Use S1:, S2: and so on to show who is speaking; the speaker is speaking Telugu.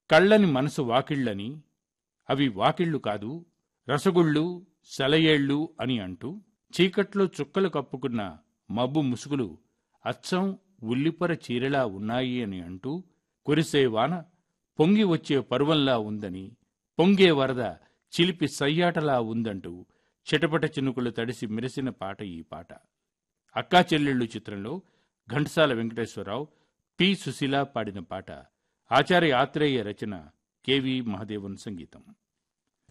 S1: కళ్ళని మనసు వాకిళ్ళని అవి వాకిళ్ళు కాదు రసగుళ్ళు సెలయేళ్ళు అని అంటూ చీకట్లో చుక్కలు కప్పుకున్న మబ్బు ముసుగులు అచ్చం ఉల్లిపర చీరలా ఉన్నాయి అని అంటూ కురిసే వాన పొంగి వచ్చే పర్వంలా ఉందని పొంగే వరద చిలిపి సయ్యాటలా ఉందంటూ చిటపట చినుకులు తడిసి మెరిసిన పాట ఈ పాట అక్కా చెల్లెళ్ళు చిత్రంలో ఘంటసాల వెంకటేశ్వరరావు పి సుశీల పాడిన పాట ఆచార్య ఆత్రేయ రచన కెవి మహదేవన్ సంగీతం